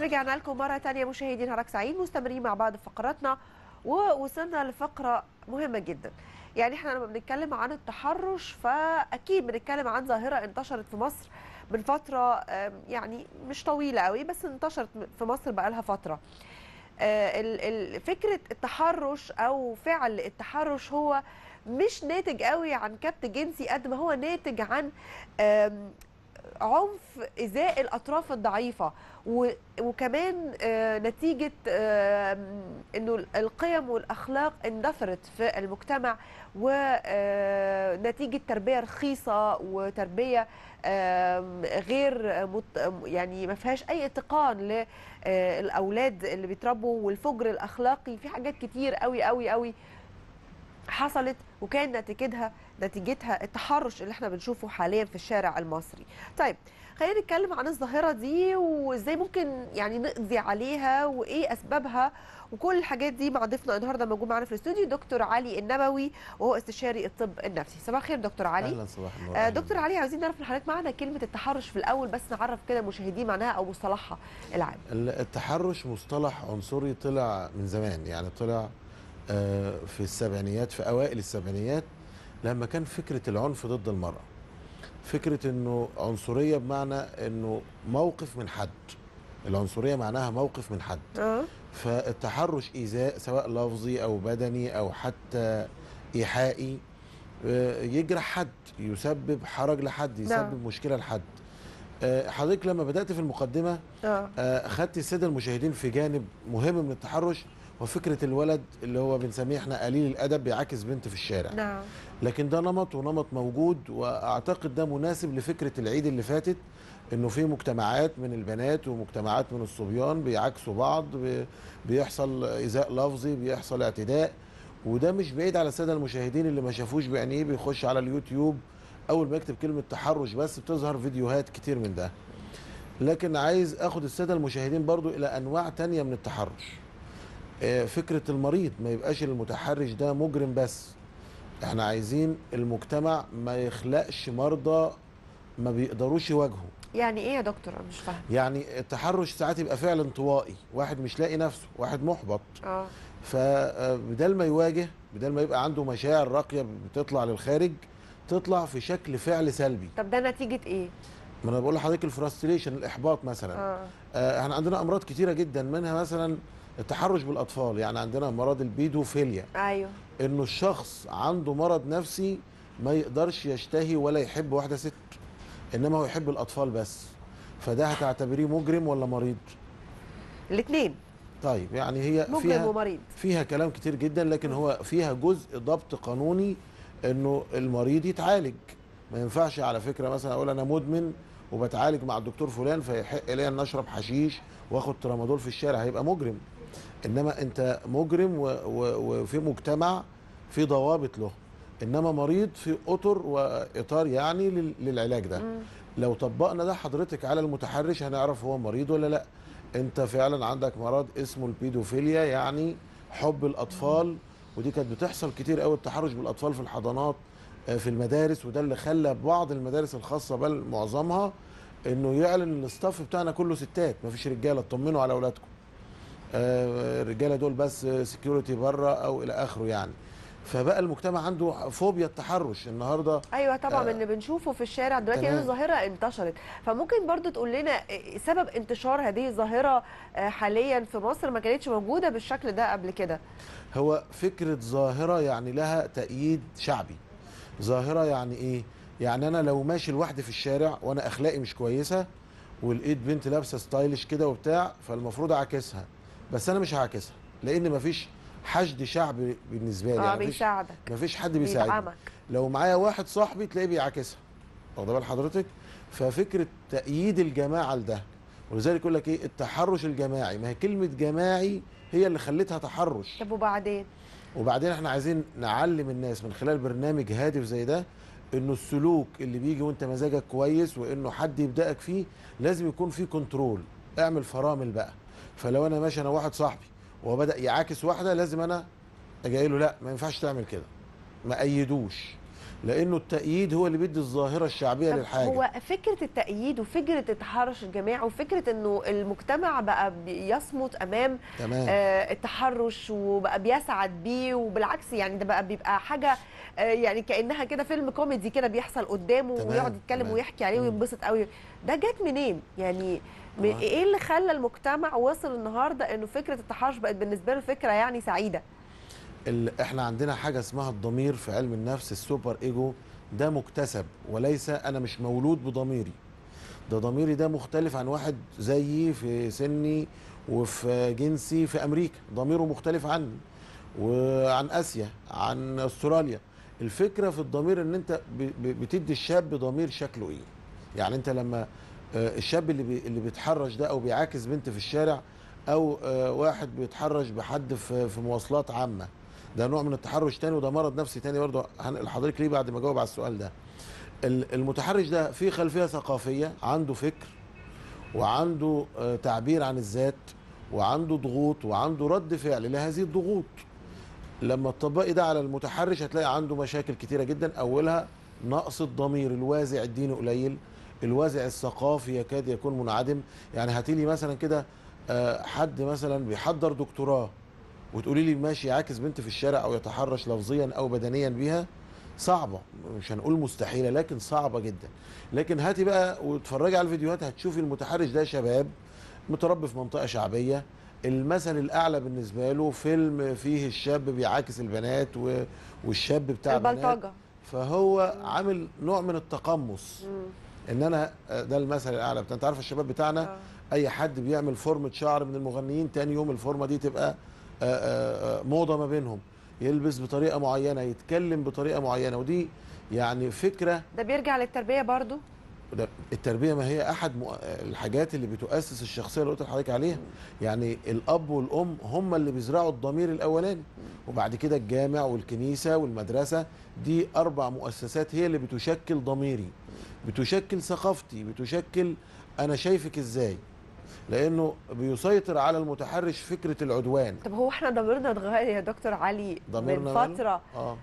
رجعنا لكم مرة تانية مشاهدين هرك سعيد مستمرين مع بعض في فقراتنا ووصلنا لفقرة مهمة جدا يعني احنا لما بنتكلم عن التحرش فأكيد بنتكلم عن ظاهرة انتشرت في مصر من فترة آم، يعني مش طويلة قوي بس انتشرت في مصر بقالها فترة آه، ال- ال- فكرة التحرش أو فعل التحرش هو مش ناتج قوي عن كبت جنسي قد ما هو ناتج عن آم، عنف إزاء الأطراف الضعيفة و- وكمان آه، نتيجة آم، أنه القيم والأخلاق اندثرت في المجتمع ونتيجة تربية رخيصة وتربية آم، غير مت يعني ما فيهاش أي اتقان للأولاد اللي بيتربوا والفجر الأخلاقي في حاجات كتير قوي قوي قوي حصلت وكان نتيجتها نتيجتها التحرش اللي احنا بنشوفه حاليا في الشارع المصري طيب خلينا نتكلم عن الظاهرة دي وازاي ممكن يعني نقضي عليها وايه اسبابها وكل الحاجات دي مع ضيفنا النهارده موجود معانا في الاستوديو دكتور علي النبوي وهو استشاري الطب النفسي صباح الخير دكتور علي اهلا صباح النور آه أهلاً دكتور بك. علي عاوزين نعرف من حضرتك معنى كلمة التحرش في الأول بس نعرف كده المشاهدين معناها أو مصطلحها العام التحرش مصطلح عنصري طلع من زمان يعني طلع آه، في السبعينيات في اوائل السبعينيات لما كان فكره العنف ضد المراه فكره انه عنصريه بمعنى انه موقف من حد العنصريه معناها موقف من حد اه فالتحرش ايذاء سواء لفظي او بدني او حتى ايحائي آه، يجرح حد يسبب حرج لحد يسبب نعم. مشكله لحد آه، حضرتك لما بدات في المقدمه اه آه، خدت الساده المشاهدين في جانب مهم من التحرش وفكره الولد اللي هو بنسميه احنا قليل الادب بيعاكس بنت في الشارع نعم لكن ده نمط ونمط موجود واعتقد ده مناسب لفكره العيد اللي فاتت انه في مجتمعات من البنات ومجتمعات من الصبيان بيعاكسوا بعض بي- بيحصل ايذاء لفظي بيحصل اعتداء وده مش بعيد على الساده المشاهدين اللي ما شافوش بعينيه بيخش على اليوتيوب اول ما يكتب كلمه تحرش بس بتظهر فيديوهات كتير من ده لكن عايز اخد الساده المشاهدين برضو الى انواع تانية من التحرش آه، فكره المريض ما يبقاش المتحرش ده مجرم بس احنا عايزين المجتمع ما يخلقش مرضى ما بيقدروش يواجهوا يعني إيه يا دكتور أنا مش فاهم يعني التحرش ساعات يبقى فعل انطوائي واحد مش لاقي نفسه واحد محبط اه فبدل ما يواجه بدل ما يبقى عنده مشاعر راقيه بتطلع للخارج تطلع في شكل فعل سلبي طب ده نتيجة إيه؟ ما انا بقول لحضرتك الفراستريشن الاحباط مثلا اه آه، احنا عندنا امراض كتيره جدا منها مثلا التحرش بالاطفال يعني عندنا مرض البيدوفيليا أيوه انه الشخص عنده مرض نفسي ما يقدرش يشتهي ولا يحب واحده ست انما هو يحب الاطفال بس فده هتعتبريه مجرم ولا مريض الاثنين طيب يعني هي مجرم فيها ومريض فيها كلام كتير جدا لكن هو فيها جزء ضبط قانوني انه المريض يتعالج ما ينفعش على فكره مثلا اقول انا مدمن وبتعالج مع الدكتور فلان فيحق لي ان اشرب حشيش واخد ترامادول في الشارع هيبقى مجرم انما انت مجرم و و وفي مجتمع في ضوابط له انما مريض في اطر واطار يعني لل- للعلاج ده مم. لو طبقنا ده حضرتك على المتحرش هنعرف هو مريض ولا لا انت فعلا عندك مرض اسمه البيدوفيليا يعني حب الاطفال ودي كانت بتحصل كتير قوي التحرش بالاطفال في الحضانات آه، في المدارس وده اللي خلى بعض المدارس الخاصه بل معظمها انه يعلن ان الاستاف بتاعنا كله ستات مفيش رجاله اطمنوا على اولادكم آه، الرجاله دول بس سكيورتي بره او الى اخره يعني فبقى المجتمع عنده فوبيا التحرش النهارده ايوه طبعا آه. اللي بنشوفه في الشارع دلوقتي تمام. هي ظاهره انتشرت فممكن برضو تقول لنا إيه سبب انتشار هذه الظاهره آه، حاليا في مصر ما كانتش موجوده بالشكل ده قبل كده هو فكرة ظاهرة يعني لها تأييد شعبي ظاهرة يعني ايه يعني انا لو ماشي لوحدي في الشارع وانا اخلاقي مش كويسة ولقيت بنت لابسة ستايلش كده وبتاع فالمفروض اعاكسها بس انا مش هعاكسها لان مفيش حشد شعبي بالنسبة لي اه يعني مفيش, بيساعدك مفيش حد بيساعدني بيدعمك لو معايا واحد صاحبي تلاقيه بيعاكسها واخد بال حضرتك ففكره تأييد الجماعه لده ولذلك يقول لك ايه التحرش الجماعي ما هي كلمه جماعي هي اللي خلتها تحرش طب وبعدين وبعدين احنا عايزين نعلم الناس من خلال برنامج هادف زي ده انه السلوك اللي بيجي وانت مزاجك كويس وانه حد يبدأك فيه لازم يكون فيه كنترول اعمل فرامل بقى فلو انا ماشي انا واحد صاحبي وهو بدأ يعاكس واحده لازم انا اجي له لا ما ينفعش تعمل كده ما ايدوش لانه التأييد هو اللي بيدي الظاهره الشعبيه طب للحاجه هو فكره التأييد وفكره التحرش الجماعي وفكره انه المجتمع بقى يصمت امام تمام آه، التحرش وبقى بيسعد بيه وبالعكس يعني ده بقى بيبقى حاجه آه، يعني كانها كده فيلم كوميدي كده بيحصل قدامه تمام، ويقعد يتكلم تمام. ويحكي عليه مم. وينبسط قوي ده جت منين يعني م- آه. ايه اللي خلى المجتمع وصل النهارده انه فكره التحرش بقت بالنسبه له فكره يعني سعيده ال... احنا عندنا حاجه اسمها الضمير في علم النفس السوبر ايجو ده مكتسب وليس انا مش مولود بضميري ده ضميري ده مختلف عن واحد زيي في سني وفي جنسي في امريكا ضميره مختلف عني وعن اسيا عن استراليا الفكره في الضمير ان انت ب... ب... بتدي الشاب ضمير شكله ايه يعني انت لما آه، الشاب اللي بي... اللي بيتحرش ده او بيعاكس بنت في الشارع او آه، واحد بيتحرش بحد في في مواصلات عامه ده نوع من التحرش تاني وده مرض نفسي تاني برضه هنقل حضرتك ليه بعد ما اجاوب على السؤال ده ال- المتحرش ده فيه خلفيه ثقافيه عنده فكر وعنده آه، تعبير عن الذات وعنده ضغوط وعنده رد فعل لهذه الضغوط لما تطبقي ده على المتحرش هتلاقي عنده مشاكل كتيره جدا اولها نقص الضمير الوازع الديني قليل الوازع الثقافي يكاد يكون منعدم يعني هاتيلي مثلا كده آه، حد مثلا بيحضر دكتوراه وتقولي لي ماشي يعاكس بنت في الشارع او يتحرش لفظيا او بدنيا بيها صعبه مش هنقول مستحيله لكن صعبه جدا لكن هاتي بقى واتفرجي على الفيديوهات هتشوفي المتحرش ده شباب متربي في منطقه شعبيه المثل الاعلى بالنسبه له فيلم فيه الشاب بيعاكس البنات و- والشاب بتاع بنات البلطجه فهو عامل نوع من التقمص مم. ان انا ده المثل الاعلى بتاع انت عارف الشباب بتاعنا آه. اي حد بيعمل فورمه شعر من المغنيين تاني يوم الفورمه دي تبقى آه، آه، آه، موضه ما بينهم يلبس بطريقه معينه يتكلم بطريقه معينه ودي يعني فكره ده بيرجع للتربيه برضو ده التربيه ما هي احد مؤ- الحاجات اللي بتؤسس الشخصيه اللي قلت لحضرتك عليها يعني الاب والام هم اللي بيزرعوا الضمير الاولاني وبعد كده الجامع والكنيسه والمدرسه دي اربع مؤسسات هي اللي بتشكل ضميري بتشكل ثقافتي بتشكل انا شايفك ازاي لانه بيسيطر على المتحرش فكره العدوان طب هو احنا ضميرنا اتغير يا دكتور علي من ضميرنا ماله؟ فتره اه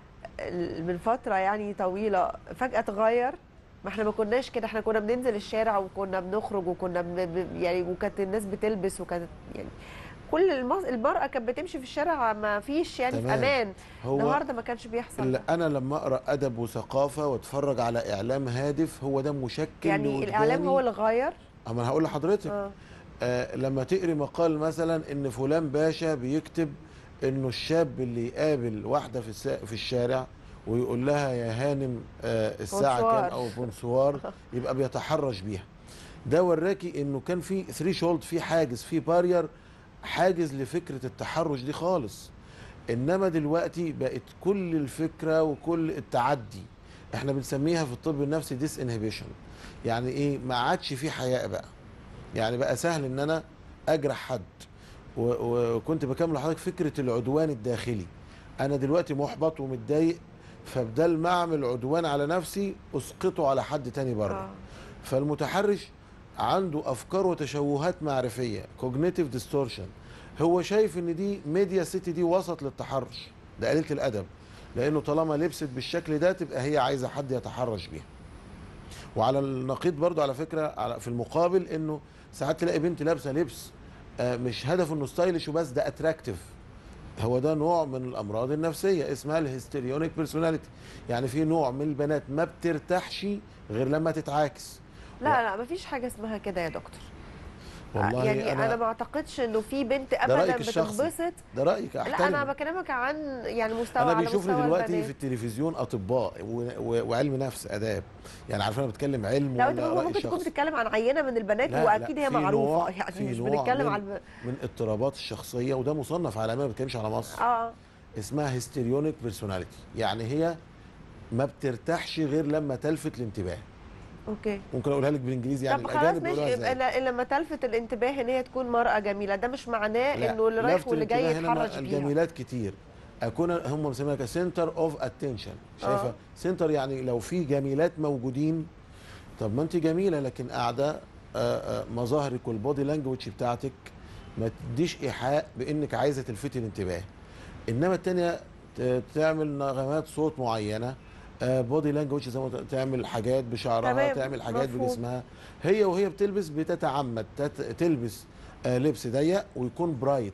من فتره يعني طويله فجاه اتغير ما احنا ما كناش كده احنا كنا بننزل الشارع وكنا بنخرج وكنا بن... ب- يعني وكانت الناس بتلبس وكانت يعني كل المص... المرأة كانت بتمشي في الشارع ما فيش يعني في تمام. امان هو النهارده ما كانش بيحصل اللي ده. انا لما اقرا ادب وثقافه واتفرج على اعلام هادف هو ده مشكل يعني الاعلام هو اللي غير اما انا هقول لحضرتك اه آه لما تقري مقال مثلا ان فلان باشا بيكتب انه الشاب اللي يقابل واحده في السا... في الشارع ويقول لها يا هانم آه الساعه بونسوار. كام او بونسوار يبقى بيتحرش بيها ده وراكي انه كان في ثري شولد في حاجز في بارير حاجز لفكره التحرش دي خالص انما دلوقتي بقت كل الفكره وكل التعدي احنا بنسميها في الطب النفسي ديس انهبيشن يعني ايه ما عادش في حياء بقى يعني بقى سهل ان انا اجرح حد و- وكنت بكمل لحضرتك فكره العدوان الداخلي انا دلوقتي محبط ومتضايق فبدل ما اعمل عدوان على نفسي اسقطه على حد تاني بره آه. فالمتحرش عنده افكار وتشوهات معرفيه كوجنيتيف ديستورشن هو شايف ان دي ميديا سيتي دي وسط للتحرش ده قليله الادب لانه طالما لبست بالشكل ده تبقى هي عايزه حد يتحرش بيها وعلى النقيض برضو على فكره على في المقابل انه ساعات تلاقي بنت لابسه لبس آه، مش هدفه انه ستايلش وبس ده اتراكتيف هو ده نوع من الامراض النفسيه اسمها الهستيريونيك بيرسوناليتي يعني في نوع من البنات ما بترتاحش غير لما تتعاكس لا لا ما فيش حاجه اسمها كده يا دكتور والله يعني انا, انا, ما اعتقدش انه في بنت ده ابدا رأيك الشخصي. بتنبسط ده رايك لا احترم انا بكلمك عن يعني مستوى انا على بيشوفني مستوى دلوقتي البنات. في التلفزيون اطباء و... و... وعلم نفس اداب يعني عارف انا بتكلم علم لا ولا انت رأي ممكن تكون شخصي بتتكلم عن عينه من البنات لا، واكيد لا، هي في معروفه نوع- يعني في مش نوع بنتكلم من- عن من اضطرابات الشخصيه وده مصنف عالميا ما بتكلمش على مصر اه اسمها هيستيريونيك بيرسوناليتي يعني هي ما بترتاحش غير لما تلفت الانتباه اوكي ممكن اقولها لك بالانجليزي يعني طب خلاص الاجانب ماشي بيقولوها يبقى ازاي ل- لما تلفت الانتباه ان هي تكون مرأة جميلة ده مش معناه لا، انه اللي رايح لفت واللي جاي الانتباه هنا يتحرش بيها الجميلات كتير اكون هم مسمينها سنتر اوف اتنشن شايفه آه. سنتر يعني لو في جميلات موجودين طب ما انت جميله لكن قاعده آه، آه، مظاهرك والبودي لانجوج بتاعتك ما تديش ايحاء بانك عايزه تلفتي الانتباه انما التانية ت- تعمل نغمات صوت معينه بودي لانجوج زي ما قلت- تعمل حاجات بشعرها تمام، تعمل حاجات مفهوم. بجسمها هي وهي بتلبس بتتعمد تت- تلبس آه، لبس ضيق ويكون برايت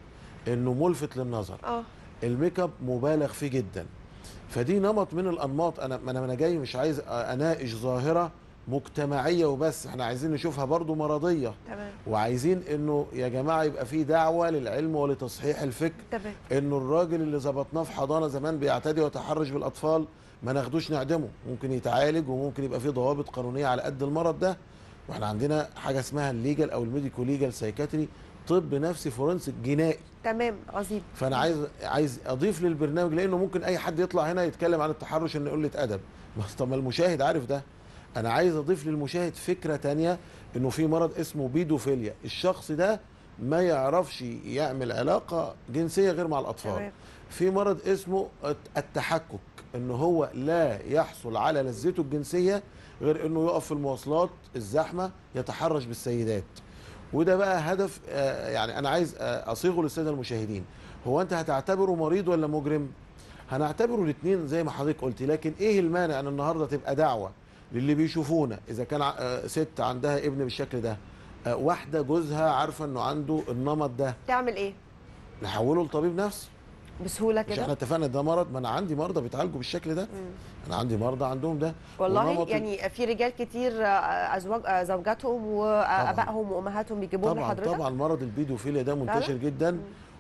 انه ملفت للنظر اه الميك اب مبالغ فيه جدا فدي نمط من الانماط انا ما انا أنا جاي مش عايز اناقش ظاهره مجتمعيه وبس احنا عايزين نشوفها برضو مرضيه تمام وعايزين انه يا جماعه يبقى في دعوه للعلم ولتصحيح الفكر تمام انه الراجل اللي ظبطناه في حضانه زمان بيعتدي ويتحرش بالاطفال ما ناخدوش نعدمه ممكن يتعالج وممكن يبقى في ضوابط قانونيه على قد المرض ده واحنا عندنا حاجه اسمها الليجل او الميديكو ليجل سايكاتري طب نفسي فورنسيك جنائي تمام عظيم فانا عايز عايز اضيف للبرنامج لانه ممكن اي حد يطلع هنا يتكلم عن التحرش انه قله ادب بس طب ما المشاهد عارف ده انا عايز اضيف للمشاهد فكره تانية انه في مرض اسمه بيدوفيليا الشخص ده ما يعرفش يعمل علاقه جنسيه غير مع الاطفال تمام في مرض اسمه التحكك ان هو لا يحصل على لذته الجنسيه غير انه يقف في المواصلات الزحمه يتحرش بالسيدات وده بقى هدف آه، يعني انا عايز آه، اصيغه للساده المشاهدين هو انت هتعتبره مريض ولا مجرم هنعتبره الاثنين زي ما حضرتك قلت لكن ايه المانع ان النهارده تبقى دعوه للي بيشوفونا اذا كان ع- آه، ست عندها ابن بالشكل ده آه، واحده جوزها عارفه انه عنده النمط ده تعمل ايه نحوله لطبيب نفسي بسهوله مش كده احنا اتفقنا ده مرض ما انا عندي مرضى بيتعالجوا بالشكل ده مم. انا عندي مرضى عندهم ده والله ونمط ال- يعني في رجال كتير آه، ازواج آه، زوجاتهم وابائهم وامهاتهم بيجيبوهم طبعا لحضرتك طبعا مرض البيدوفيليا ده منتشر جدا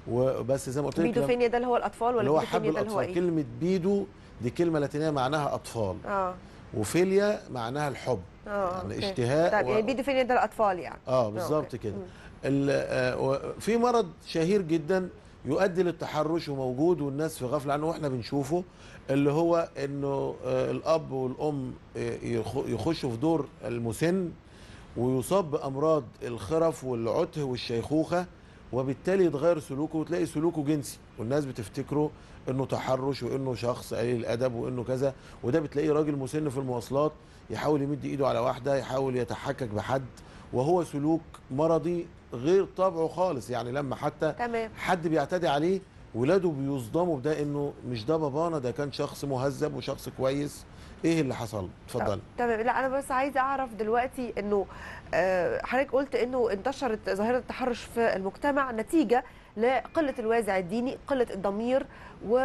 وبس زي ما قلت لك لما- بيدوفينيا ده اللي هو الاطفال اللي ولا هو حب بيدوفينيا ده اللي هو الاطفال ايه كلمه بيدو دي كلمه لاتينيه معناها اطفال اه وفيليا معناها الحب اه يعني أوكي. اشتهاء طيب و- يعني بيدوفينيا ده الاطفال يعني اه بالظبط أوكي. كده مم. ال- آه، و- في مرض شهير جدا يؤدي للتحرش وموجود والناس في غفله عنه واحنا بنشوفه اللي هو انه آه، الاب والام آه، يخ- يخشوا في دور المسن ويصاب بامراض الخرف والعته والشيخوخه وبالتالي يتغير سلوكه وتلاقي سلوكه جنسي والناس بتفتكره انه تحرش وانه شخص قليل الادب وانه كذا وده بتلاقيه راجل مسن في المواصلات يحاول يمد ايده على واحده يحاول يتحكك بحد وهو سلوك مرضي غير طبعه خالص يعني لما حتى تمام حد بيعتدي عليه ولاده بيصدموا بده انه مش ده بابانا ده كان شخص مهذب وشخص كويس ايه اللي حصل اتفضل تمام لا انا بس عايزه اعرف دلوقتي انه آه، حضرتك قلت انه انتشرت ظاهره التحرش في المجتمع نتيجه لقله الوازع الديني قله الضمير و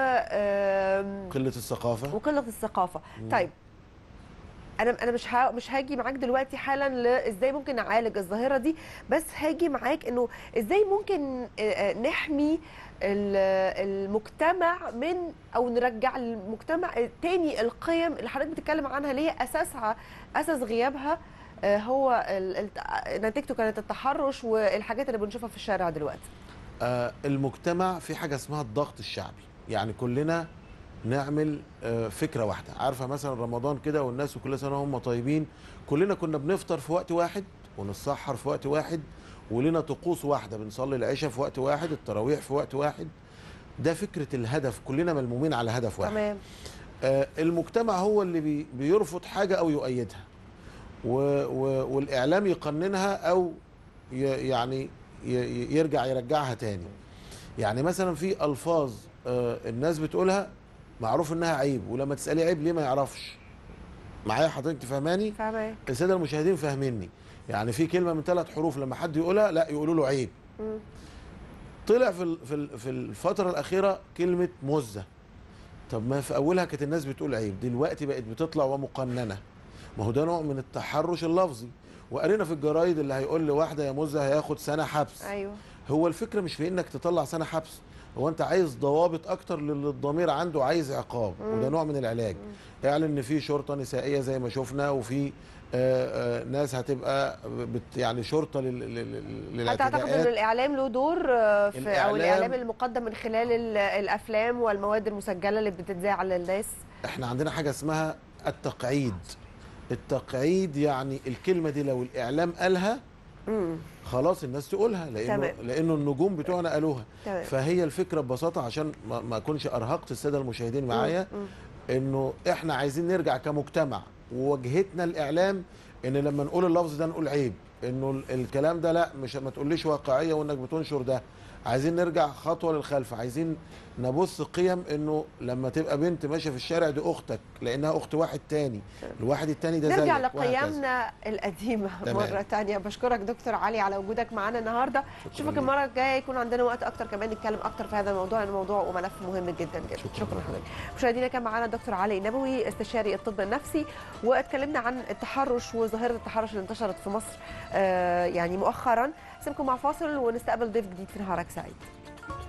آم، قله الثقافه وقله الثقافه مم. طيب انا انا مش ها مش هاجي معاك دلوقتي حالا لازاي ممكن نعالج الظاهره دي بس هاجي معاك انه ازاي ممكن آه، آه، نحمي ال- المجتمع من او نرجع المجتمع تاني القيم اللي حضرتك بتتكلم عنها اللي هي اساسها اساس غيابها آه، هو ال- الت- نتيجته كانت التحرش والحاجات اللي بنشوفها في الشارع دلوقتي آه المجتمع في حاجه اسمها الضغط الشعبي يعني كلنا نعمل آه فكره واحده عارفه مثلا رمضان كده والناس وكل سنه هم طيبين كلنا كنا بنفطر في وقت واحد ونتسحر في وقت واحد ولنا طقوس واحده بنصلي العشاء في وقت واحد التراويح في وقت واحد ده فكره الهدف كلنا ملمومين على هدف واحد تمام آه، المجتمع هو اللي بي بيرفض حاجه او يؤيدها و و والاعلام يقننها او ي يعني ي يرجع يرجعها تاني يعني مثلا في الفاظ آه، الناس بتقولها معروف انها عيب ولما تسالي عيب ليه ما يعرفش معايا حضرتك تفهماني فاهمه الساده المشاهدين فاهميني يعني في كلمه من ثلاث حروف لما حد يقولها لا يقولوا له عيب مم. طلع في ال- في ال- في الفتره الاخيره كلمه مزه طب ما في اولها كانت الناس بتقول عيب دلوقتي بقت بتطلع ومقننه ما هو ده نوع من التحرش اللفظي وقرينا في الجرايد اللي هيقول لواحده يا مزه هياخد سنه حبس ايوه هو الفكره مش في انك تطلع سنه حبس هو انت عايز ضوابط اكتر للي الضمير عنده عايز عقاب مم. وده نوع من العلاج اعلن ان في شرطه نسائيه زي ما شفنا وفي آه، آه، ناس هتبقى بت يعني شرطه لل- لل- لل- هتعتقد ان للاعتداءات الاعلام له دور آه، في او الإعلام- الاعلام المقدم من خلال ال- الافلام والمواد المسجله اللي بتتذاع للناس احنا عندنا حاجه اسمها التقعيد التقعيد يعني الكلمه دي لو الاعلام قالها امم خلاص الناس تقولها لانه تمام. لانه النجوم بتوعنا قالوها تمام فهي الفكره ببساطه عشان ما ما اكونش ارهقت الساده المشاهدين معايا مم. انه احنا عايزين نرجع كمجتمع ووجهتنا الاعلام ان لما نقول اللفظ ده نقول عيب انه ال- الكلام ده لا مش ما تقوليش واقعيه وانك بتنشر ده عايزين نرجع خطوه للخلف عايزين نبص قيم انه لما تبقى بنت ماشيه في الشارع دي اختك لانها اخت واحد تاني الواحد التاني ده نرجع زيك وهكذا. لقيمنا القديمه تمام. مره تانية بشكرك دكتور علي على وجودك معانا النهارده شكراً اشوفك ليك. المره الجايه يكون عندنا وقت اكتر كمان نتكلم اكتر في هذا الموضوع لانه موضوع وملف مهم جدا جدا شكراً شكرا لحضرتك. لحضرتك مشاهدينا كان معانا الدكتور علي النبوي استشاري الطب النفسي واتكلمنا عن التحرش وظاهره التحرش اللي انتشرت في مصر آه، يعني مؤخرا سيبكم مع فاصل ونستقبل ضيف جديد في نهارك سعيد